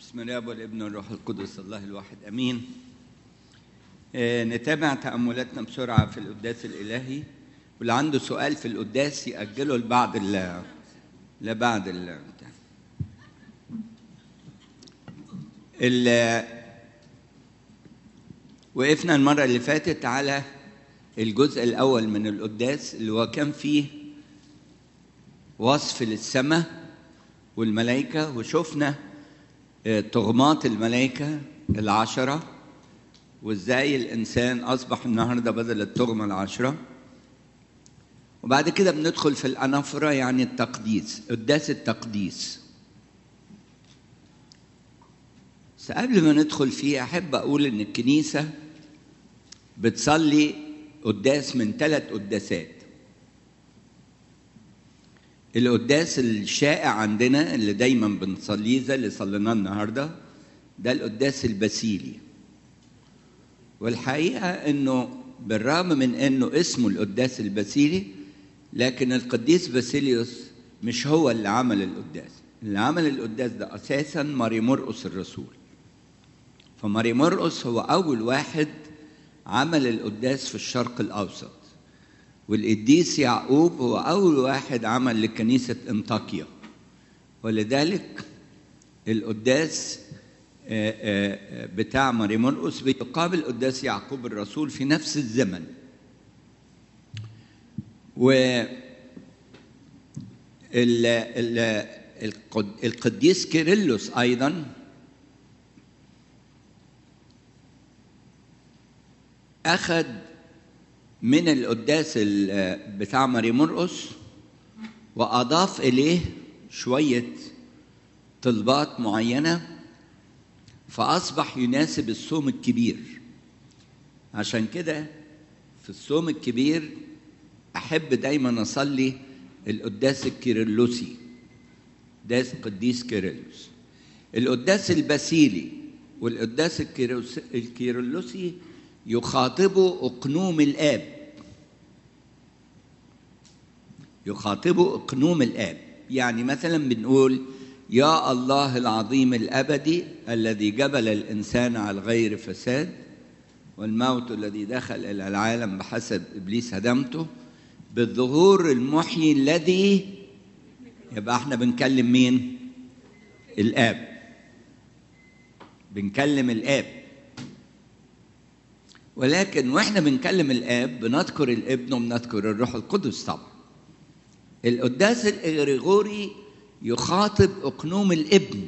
بسم الله والابن والروح القدس الله الواحد امين آه، نتابع تاملاتنا بسرعه في القداس الالهي واللي عنده سؤال في القداس ياجله لبعد ال لبعد ال ال وقفنا المره اللي فاتت على الجزء الاول من القداس اللي هو كان فيه وصف للسماء والملائكه وشفنا طغمات الملائكة العشرة وازاي الإنسان أصبح النهاردة بدل الطغمة العشرة وبعد كده بندخل في الأنافرة يعني التقديس قداس التقديس بس قبل ما ندخل فيه أحب أقول إن الكنيسة بتصلي قداس من ثلاث قداسات القداس الشائع عندنا اللي دايما بنصليه زي اللي صليناه النهارده ده القداس البسيلي والحقيقه انه بالرغم من انه اسمه القداس البسيلي لكن القديس باسيليوس مش هو اللي عمل القداس اللي عمل القداس ده اساسا ماري مرقس الرسول فماري مرقس هو اول واحد عمل القداس في الشرق الاوسط والقديس يعقوب هو أول واحد عمل لكنيسة انطاكيا ولذلك القداس بتاع ماري مرقس بيقابل قداس يعقوب الرسول في نفس الزمن و القديس كيرلس أيضا أخذ من القداس بتاع ماري مرقس وأضاف إليه شوية طلبات معينة فأصبح يناسب الصوم الكبير عشان كده في الصوم الكبير أحب دايما أصلي القداس الكيرلسي قداس قديس كيرلس القداس الباسيلي والقداس الكيرلسي يخاطبوا أقنوم الآب يخاطبوا أقنوم الآب يعني مثلا بنقول يا الله العظيم الأبدي الذي جبل الإنسان على غير فساد والموت الذي دخل إلى العالم بحسب إبليس هدمته بالظهور المحيي الذي يبقى احنا بنكلم مين؟ الآب بنكلم الآب ولكن واحنا بنكلم الاب بنذكر الابن وبنذكر الروح القدس طبعا القداس الاغريغوري يخاطب اقنوم الابن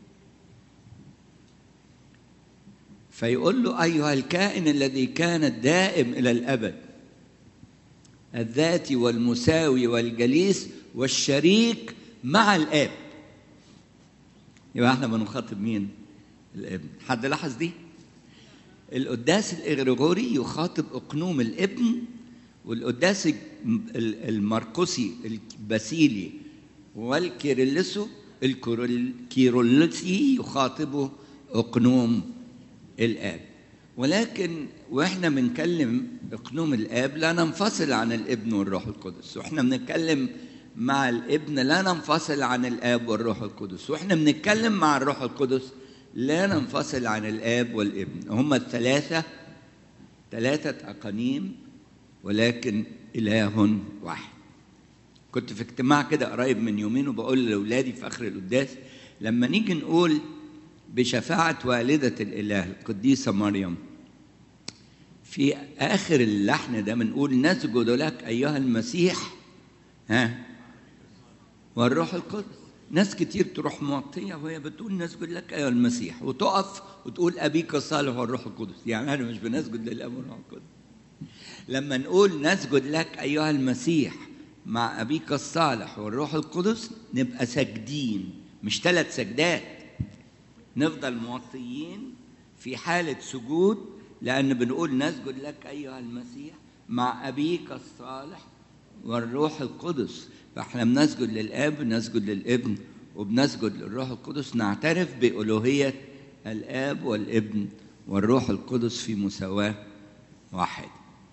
فيقول له ايها الكائن الذي كان الدائم الى الابد الذاتي والمساوي والجليس والشريك مع الاب يبقى احنا بنخاطب مين الابن حد لاحظ دي القداس الإغريغوري يخاطب أقنوم الابن والقداس المرقسي الباسيلي والكيرلسو الكيرلسي يخاطبه أقنوم الآب ولكن واحنا بنكلم اقنوم الاب لا ننفصل عن الابن والروح القدس واحنا بنتكلم مع الابن لا ننفصل عن الاب والروح القدس واحنا بنتكلم مع الروح القدس لا ننفصل عن الاب والابن هم الثلاثه ثلاثه اقانيم ولكن اله واحد كنت في اجتماع كده قريب من يومين وبقول لاولادي في اخر القداس لما نيجي نقول بشفاعه والده الاله القديسه مريم في اخر اللحن ده بنقول نسجد لك ايها المسيح ها والروح القدس ناس كتير تروح موطية وهي بتقول نسجد لك أيها المسيح وتقف وتقول أبيك الصالح والروح القدس يعني أنا مش بنسجد للأب والروح القدس لما نقول نسجد لك أيها المسيح مع أبيك الصالح والروح القدس نبقى ساجدين مش ثلاث سجدات نفضل موطيين في حالة سجود لأن بنقول نسجد لك أيها المسيح مع أبيك الصالح والروح القدس فاحنا بنسجد للاب بنسجد للابن وبنسجد للروح القدس نعترف بألوهية الآب والابن والروح القدس في مساواة واحدة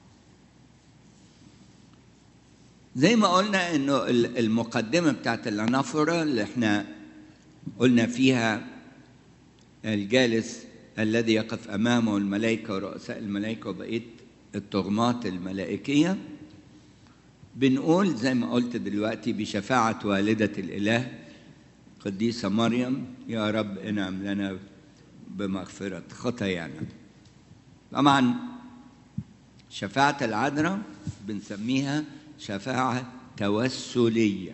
زي ما قلنا انه المقدمة بتاعت الأنافورة اللي احنا قلنا فيها الجالس الذي يقف امامه الملائكه ورؤساء الملائكه وبقيه الطغمات الملائكيه بنقول زي ما قلت دلوقتي بشفاعه والده الاله قديسه مريم يا رب انعم لنا بمغفره خطايانا طبعا شفاعه العذراء بنسميها شفاعه توسليه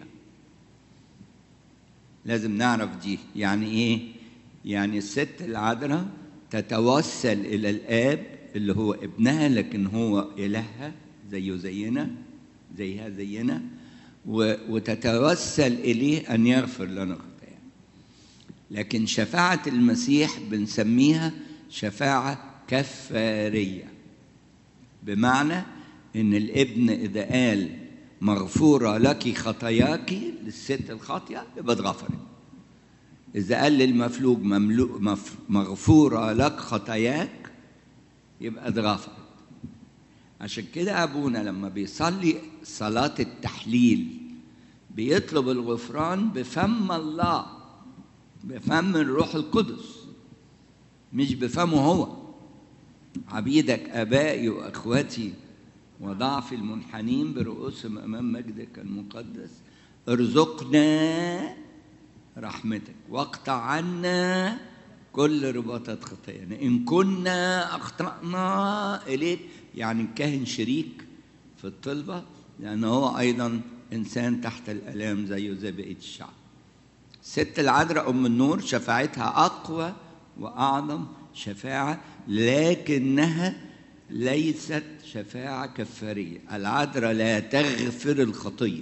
لازم نعرف دي يعني ايه يعني الست العذراء تتوسل الى الاب اللي هو ابنها لكن هو الهها زيه زينا زيها زينا وتتوسل اليه ان يغفر لنا خطايانا لكن شفاعه المسيح بنسميها شفاعه كفاريه بمعنى ان الابن اذا قال مغفورة لك خطاياك للست الخاطئة يبقى اتغفرت إذا قال للمفلوج مملوء مف مغفورة لك خطاياك يبقى اتغفرت عشان كده أبونا لما بيصلي صلاة التحليل بيطلب الغفران بفم الله بفم الروح القدس مش بفمه هو عبيدك آبائي وأخواتي وضعف المنحنين برؤوسهم امام مجدك المقدس ارزقنا رحمتك واقطع عنا كل رباطات خطايانا ان كنا اخطانا اليك يعني الكاهن شريك في الطلبه لانه هو ايضا انسان تحت الالام زيه زي بقيه الشعب ست العذراء ام النور شفاعتها اقوى واعظم شفاعه لكنها ليست شفاعة كفارية العذراء لا تغفر الخطية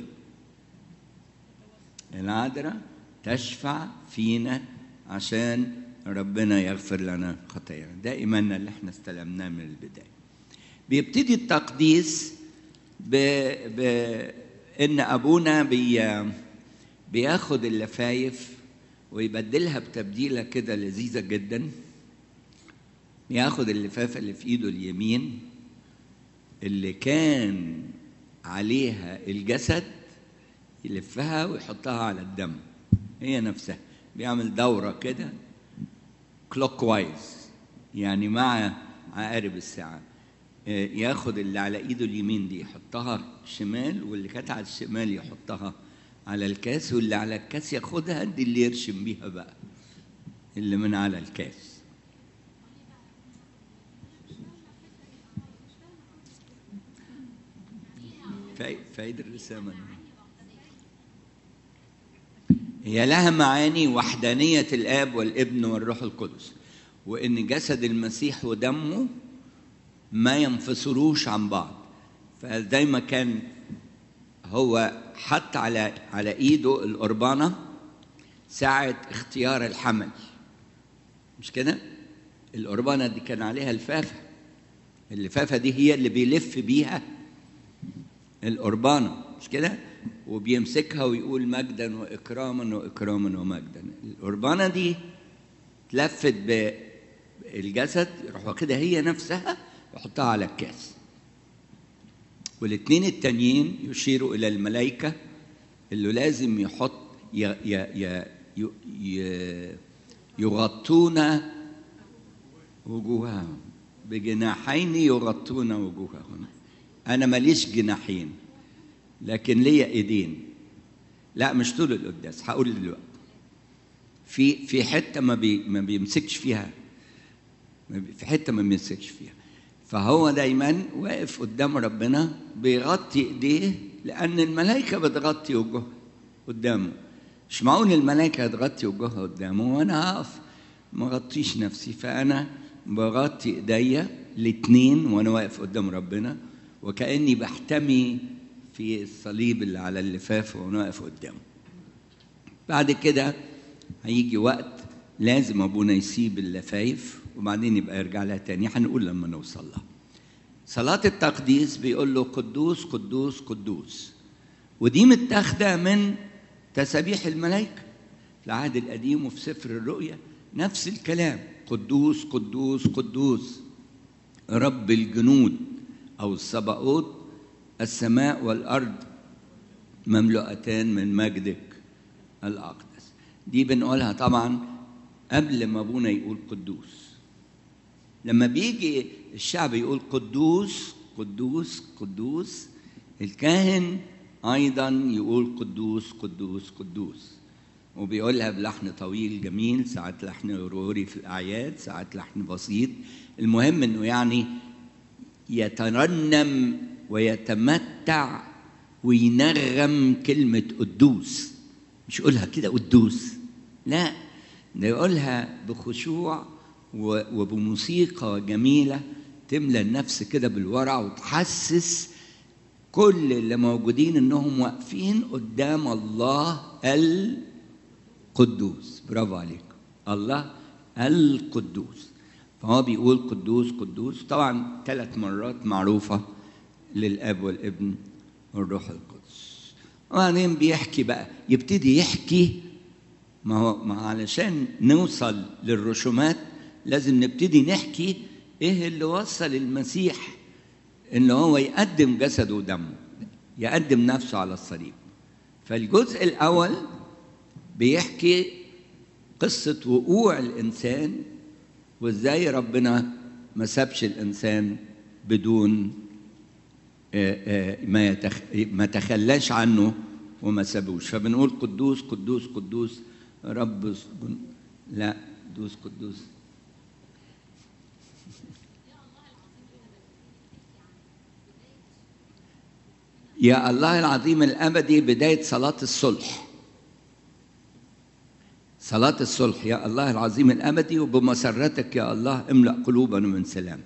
العذراء تشفع فينا عشان ربنا يغفر لنا خطايانا ده إيماننا اللي احنا استلمناه من البداية بيبتدي التقديس ب... ب... إن أبونا بي... بياخد اللفايف ويبدلها بتبديلة كده لذيذة جدا ياخد اللفافة اللي في ايده اليمين اللي كان عليها الجسد يلفها ويحطها على الدم هي نفسها بيعمل دورة كده كلوك وايز يعني مع عقارب الساعة ياخد اللي على ايده اليمين دي يحطها شمال واللي كانت على الشمال يحطها على الكاس واللي على الكاس ياخدها دي اللي يرشم بيها بقى اللي من على الكاس فايدة الرسامة هي لها معاني وحدانية الآب والابن والروح القدس وإن جسد المسيح ودمه ما ينفصلوش عن بعض فزي ما كان هو حط على على ايده القربانة ساعة اختيار الحمل مش كده؟ القربانة دي كان عليها لفافة اللفافة دي هي اللي بيلف بيها القربانة مش كده؟ وبيمسكها ويقول مجدا وإكراما وإكراما ومجدا القربانة دي تلفت بالجسد يروح واخدها هي نفسها يحطها على الكاس والاثنين التانيين يشيروا إلى الملائكة اللي لازم يحط ي ي ي ي يغطون وجوههم بجناحين يغطون وجوههم انا ماليش جناحين لكن ليا ايدين لا مش طول القداس هقول دلوقتي في في حته ما بي ما بيمسكش فيها في حته ما بيمسكش فيها فهو دايما واقف قدام ربنا بيغطي ايديه لان الملائكه بتغطي وجوهها قدامه مش معقول الملائكه تغطي وجوهها قدامه وانا هقف ما غطيش نفسي فانا بغطي ايديا الاثنين وانا واقف قدام ربنا وكاني بحتمي في الصليب اللي على اللفاف وانا واقف قدامه بعد كده هيجي وقت لازم ابونا يسيب اللفايف وبعدين يبقى يرجع لها تاني هنقول لما نوصل لها صلاة التقديس بيقول له قدوس قدوس قدوس ودي متاخدة من تسابيح الملائكة في العهد القديم وفي سفر الرؤيا نفس الكلام قدوس قدوس قدوس رب الجنود أو السباؤوت السماء والأرض مملوءتان من مجدك الأقدس دي بنقولها طبعا قبل ما ابونا يقول قدوس لما بيجي الشعب يقول قدوس قدوس قدوس الكاهن ايضا يقول قدوس قدوس قدوس وبيقولها بلحن طويل جميل ساعات لحن غروري في الاعياد ساعات لحن بسيط المهم انه يعني يترنم ويتمتع وينغم كلمة قدوس مش يقولها كده قدوس لا ده يقولها بخشوع وبموسيقى جميلة تملى النفس كده بالورع وتحسس كل اللي موجودين انهم واقفين قدام الله القدوس برافو عليكم الله القدوس فهو بيقول قدوس قدوس طبعا ثلاث مرات معروفة للأب والابن والروح القدس وبعدين بيحكي بقى يبتدي يحكي ما هو ما علشان نوصل للرسومات لازم نبتدي نحكي ايه اللي وصل المسيح ان هو يقدم جسده ودمه يقدم نفسه على الصليب فالجزء الاول بيحكي قصه وقوع الانسان وازاي ربنا ما سابش الانسان بدون ما يتخ... ما تخلاش عنه وما سابوش فبنقول قدوس قدوس قدوس رب لا قدوس قدوس يا الله العظيم الابدي بدايه صلاه الصلح صلاة الصلح يا الله العظيم الأبدي وبمسرتك يا الله املأ قلوبنا من سلام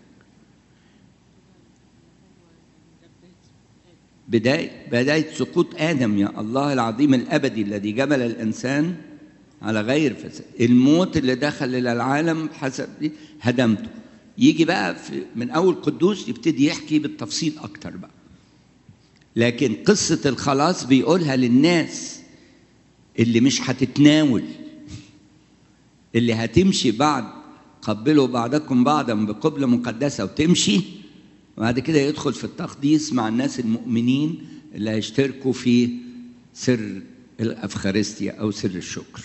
بداية بداية سقوط آدم يا الله العظيم الأبدي الذي جبل الإنسان على غير فساد الموت اللي دخل إلى العالم حسب هدمته يجي بقى في من أول قدوس يبتدي يحكي بالتفصيل أكتر بقى لكن قصة الخلاص بيقولها للناس اللي مش هتتناول اللي هتمشي بعد قبلوا بعضكم بعضا بقبلة مقدسة وتمشي وبعد كده يدخل في التقديس مع الناس المؤمنين اللي هيشتركوا في سر الأفخارستيا أو سر الشكر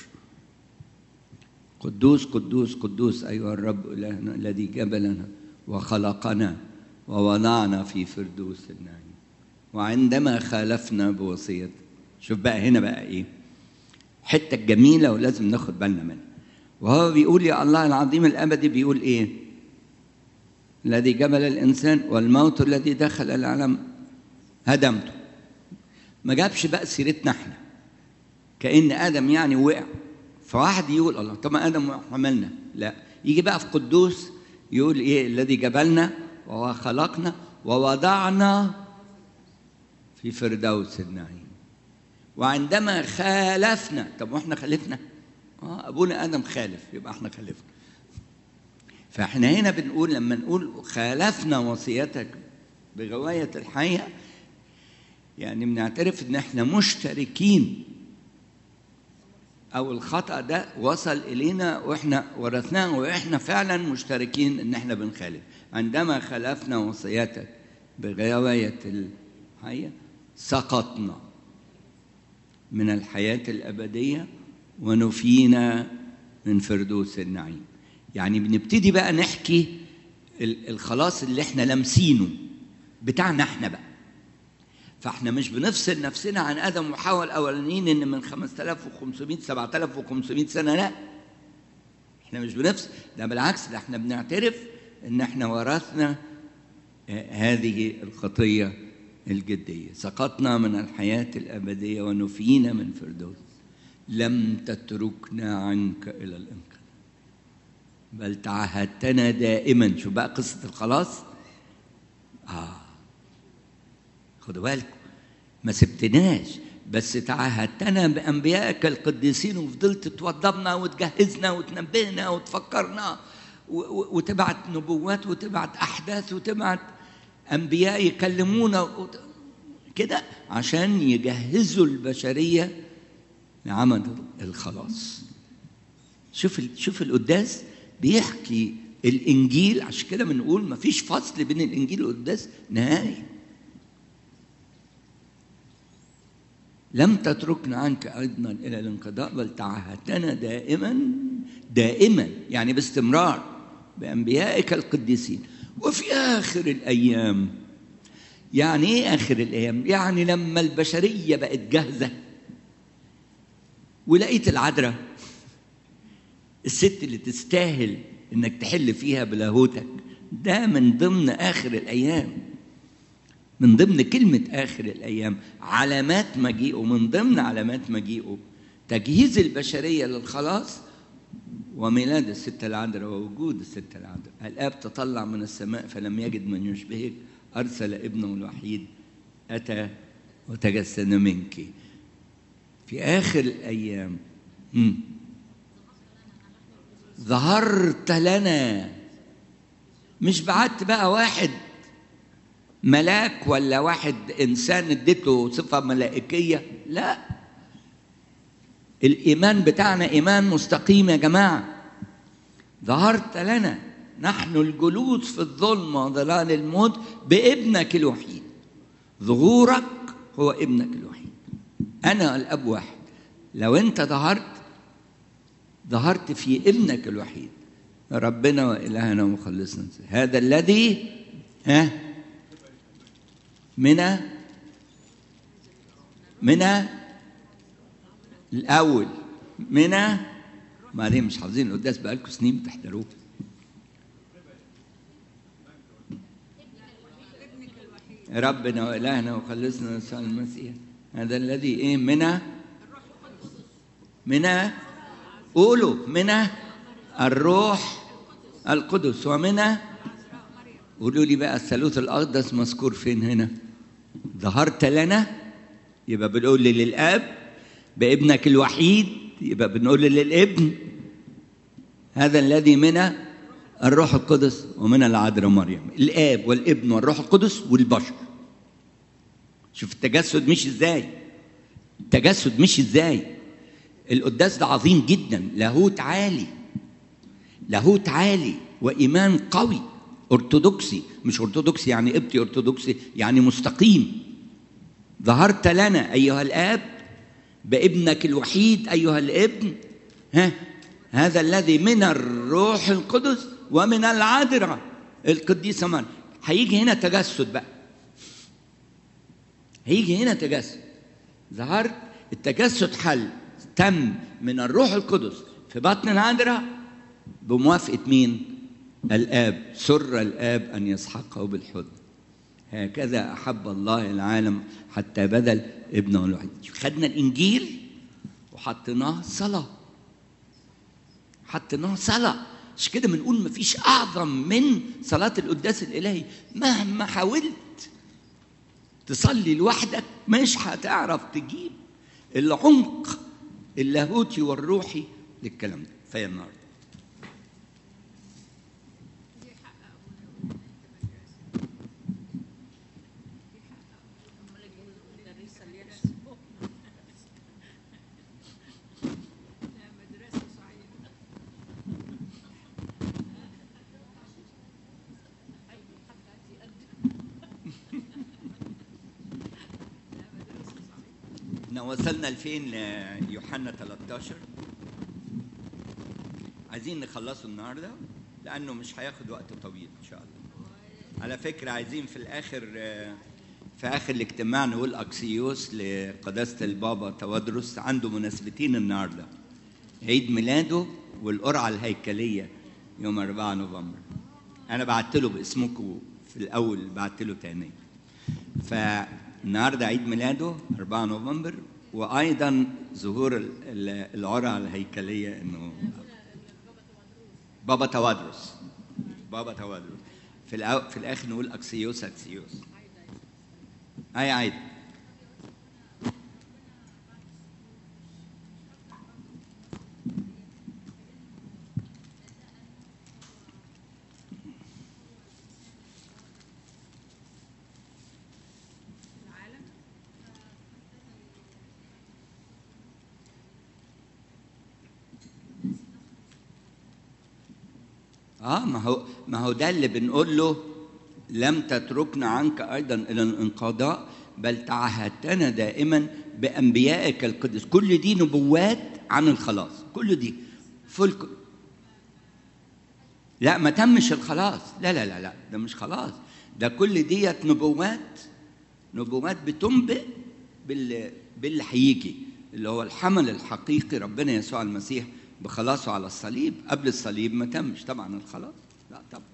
قدوس قدوس قدوس أيها الرب إلهنا الذي جبلنا وخلقنا ووضعنا في فردوس النعيم وعندما خالفنا بوصية شوف بقى هنا بقى إيه حتة جميلة ولازم ناخد بالنا منها وهو بيقول يا الله العظيم الابدي بيقول ايه الذي جبل الانسان والموت الذي دخل العالم هدمته ما جابش بقى سيرتنا احنا كان ادم يعني وقع فواحد يقول الله طب ما ادم عملنا لا يجي بقى في قدوس يقول ايه الذي جبلنا وخلقنا ووضعنا في فردوس النعيم وعندما خالفنا طب واحنا خالفنا اه ابونا ادم خالف يبقى احنا خالفنا فاحنا هنا بنقول لما نقول خالفنا وصيتك بغوايه الحيه يعني بنعترف ان احنا مشتركين او الخطا ده وصل الينا واحنا ورثناه واحنا فعلا مشتركين ان احنا بنخالف عندما خالفنا وصيتك بغوايه الحيه سقطنا من الحياه الابديه ونفينا من فردوس النعيم يعني بنبتدي بقى نحكي الخلاص اللي احنا لامسينه بتاعنا احنا بقى فاحنا مش بنفصل نفسنا عن ادم وحواء الاولانيين ان من 5500 7500 سنه لا احنا مش بنفصل ده بالعكس ده احنا بنعترف ان احنا ورثنا هذه الخطيه الجديه سقطنا من الحياه الابديه ونفينا من فردوس لم تتركنا عنك الى الانقاذ بل تعهدتنا دائما شو بقى قصه الخلاص اه خدوا بالكم ما سبتناش بس تعهدتنا بانبيائك القديسين وفضلت توضبنا وتجهزنا وتنبهنا وتفكرنا وتبعت نبوات وتبعت احداث وتبعت انبياء يكلمونا كده عشان يجهزوا البشريه لعمل الخلاص شوف شوف القداس بيحكي الانجيل عشان كده بنقول ما فيش فصل بين الانجيل والقداس نهائي لم تتركنا عنك ايضا الى الانقضاء بل تعهدتنا دائما دائما يعني باستمرار بانبيائك القديسين وفي اخر الايام يعني ايه اخر الايام يعني لما البشريه بقت جاهزه ولقيت العذراء الست اللي تستاهل انك تحل فيها بلاهوتك ده من ضمن اخر الايام من ضمن كلمه اخر الايام علامات مجيئه من ضمن علامات مجيئه تجهيز البشريه للخلاص وميلاد الست العذراء ووجود الست العذراء الاب تطلع من السماء فلم يجد من يشبهك ارسل ابنه الوحيد اتى وتجسد منك في اخر الايام مم. ظهرت لنا مش بعت بقى واحد ملاك ولا واحد انسان اديته صفه ملائكيه لا الايمان بتاعنا ايمان مستقيم يا جماعه ظهرت لنا نحن الجلوس في الظلمه وظلال الموت بابنك الوحيد ظهورك هو ابنك الوحيد انا الاب واحد لو انت ظهرت ظهرت في ابنك الوحيد ربنا وإلهنا ومخلصنا هذا الذي ها من من الأول من بعدين مش حافظين القداس بقالكم سنين بتحضروه ربنا وإلهنا وخلصنا يسوع المسيح هذا الذي إيه من من قولوا من الروح القدس ومن قولوا لي بقى الثالوث الأقدس مذكور فين هنا ظهرت لنا يبقى بنقول للآب بابنك الوحيد يبقى بنقول للابن هذا الذي من الروح القدس ومن العذراء مريم الآب والابن والروح القدس والبشر شوف التجسد مش ازاي التجسد مش ازاي القداس ده عظيم جدا لاهوت عالي لاهوت عالي وايمان قوي ارثوذكسي مش ارثوذكسي يعني قبطي ارثوذكسي يعني مستقيم ظهرت لنا ايها الاب بابنك الوحيد ايها الابن ها هذا الذي من الروح القدس ومن العذراء القديسه مريم هيجي هنا تجسد بقى هيجي هنا تجسد ظهرت التجسد حل تم من الروح القدس في بطن العذراء بموافقة مين؟ الآب سر الآب أن يسحقه بالحضن هكذا أحب الله العالم حتى بذل ابنه الوحيد خدنا الإنجيل وحطيناه صلاة حطيناه صلاة مش كده بنقول مفيش أعظم من صلاة القداس الإلهي مهما حاولت تصلي لوحدك مش هتعرف تجيب العمق اللاهوتي والروحي للكلام ده فيا النهارده احنا وصلنا لفين ليوحنا 13 عايزين نخلصه النهارده لانه مش هياخد وقت طويل ان شاء الله على فكره عايزين في الاخر في اخر الاجتماع نقول اكسيوس لقداسه البابا توادرس عنده مناسبتين النهارده عيد ميلاده والقرعه الهيكليه يوم 4 نوفمبر انا بعت له باسمكم في الاول بعت له تاني فالنهارده عيد ميلاده 4 نوفمبر وايضا ظهور القرعه الهيكليه انه بابا توادرس بابا توادرس في الأو... في الاخر نقول اكسيوس اكسيوس اي عادي اه ما هو ما هو ده اللي بنقول له لم تتركنا عنك ايضا الى الانقضاء بل تعهدتنا دائما بانبيائك القدس كل دي نبوات عن الخلاص كل دي فل لا ما تمش الخلاص لا لا لا لا ده مش خلاص ده كل ديت نبوات نبوات بتنبئ بال باللي هيجي اللي هو الحمل الحقيقي ربنا يسوع المسيح بخلاصه على الصليب قبل الصليب ما تمش طبعا الخلاص لا طبعا